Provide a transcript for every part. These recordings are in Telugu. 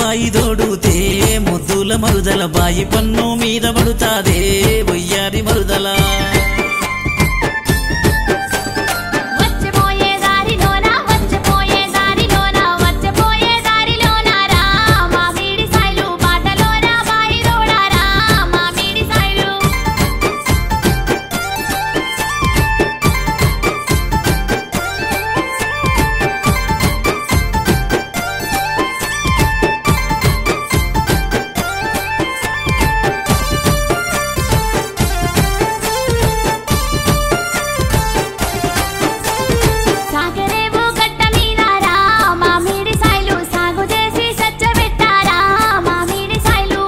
బాయి దోడుతే ముద్దుల మరుదల బాయి పన్ను మీద పడుతాదే వయ్యారి మరుదల వచ్చపోయే దారిలోన వచ్చపోయే దారిలోన వచ్చపోయే దారిలోన రా మామిడి సాయలు బాటలోన బాయి రోడారా మామిడి సాయలు సాగరేవు గట్ట మీద రా మామిడి సాయలు సాగు చేసి సచ్చబెట్టారా మామిడి సాయలు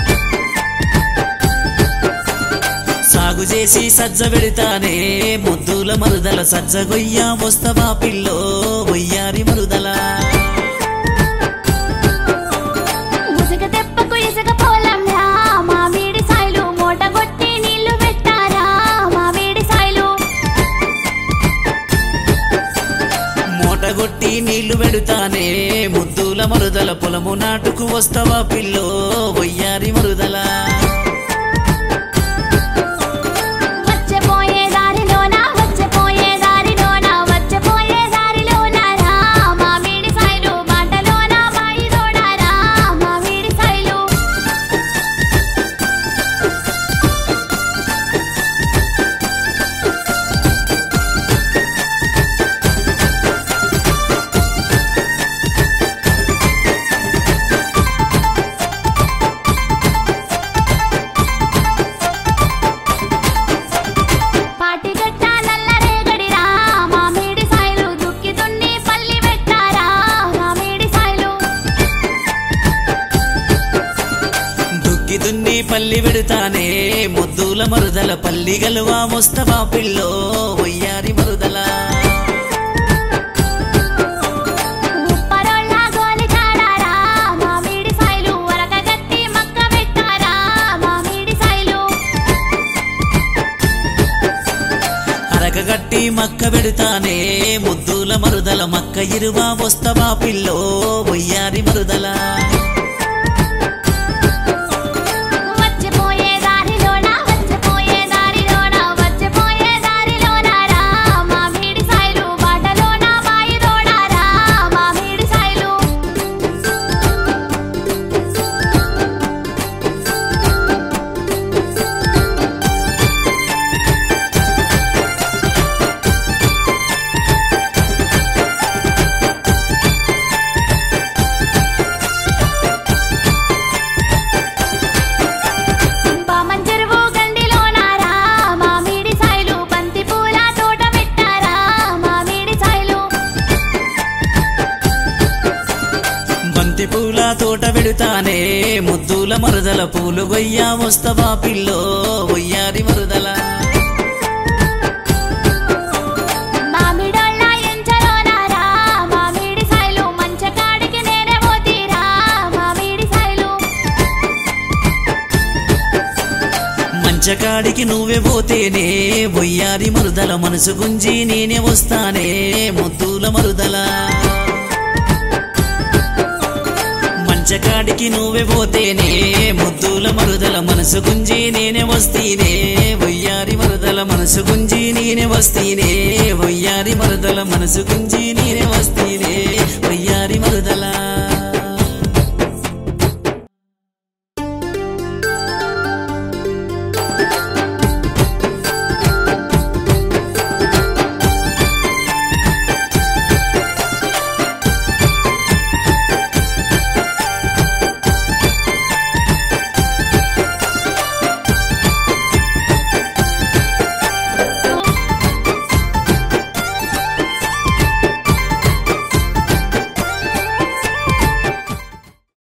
సాగు చేసి సజ్జ పెడతానే ముద్దుల మరుదల సజ్జ గొయ్య వస్తవా పిల్లో వయ్యారి మరుదల ముసగ తెప్పకు ఇసుక పోలంలా మామిడి సాయలు మూట కొట్టి నీళ్లు పెట్టారా మామిడి సాయలు మూటగొట్టి నీళ్లు పెడతానే ముద్దుల మరుదల పొలము నాటుకు వస్తవా పిల్లో వయ్యారి మరుదల వచ్చపోయే దారిలోన వచ్చపోయే దారిలోన వచ్చపోయే దారిలోన రా మామిడి సాయలు బాటలోన బాయి తోడారా మామిడి సాయలు పాటిగట్ట నల్లరేగడిరా మామిడి సాయలు దుక్కి దున్ని పల్లి పెట్టారా మామిడి సాయలు దుక్కి దున్ని పల్లి పెడతానే ముద్దుల మరుదల పల్లి గలువా వస్తవా పిల్లో వయ్యారి మరుదల ఉప్పరోళ్ళ గోలి కాడారా మామిడి సాయలు వరకగట్టి మక్క పెట్టారా మామిడి సాయలు అరకగట్టి మక్క పెడతానే ముద్దుల మరుదల మక్క ఇరువా వస్తవా పిల్లో వయ్యారి మరుదల వచ్చపోయే దారిలోన వచ్చపోయే దారిలోన వచ్చపోయే దారిలోన రా మామిడి సాయలు బాటలోన బాయి తోడారా మామిడి సాయలు బామంచెరువు గండిలోన రా మామిడి సాయలు బంతి పూల తోట పెట్టారా మామిడి సాయలు బంతి పూల తోట పెడతానే ముద్దుల మరుదల పూలు గొయ్య వస్తవా పిల్లో వయ్యారి మరుదల మామిడోళ్ళ ఎంచలోన రా మామిడి సాయలు మంచకాడికి నేనే పోతీరా మామిడి సాయలు మంచకాడికి నువ్వే పోతేనే వయ్యారి మరుదల మనసు గుంజి నేనే వస్తానే ముద్దుల మరుదల మంచకాడికి నువ్వే పోతేనే ముద్దుల మరుదల మనసు గుంజి నేనే వస్తీనే వయ్యారి మరుదల మనసు గుంజి నేనే వస్తీనే వయ్యారి మరుదల మనసు గుంజి నేనే వస్తీనే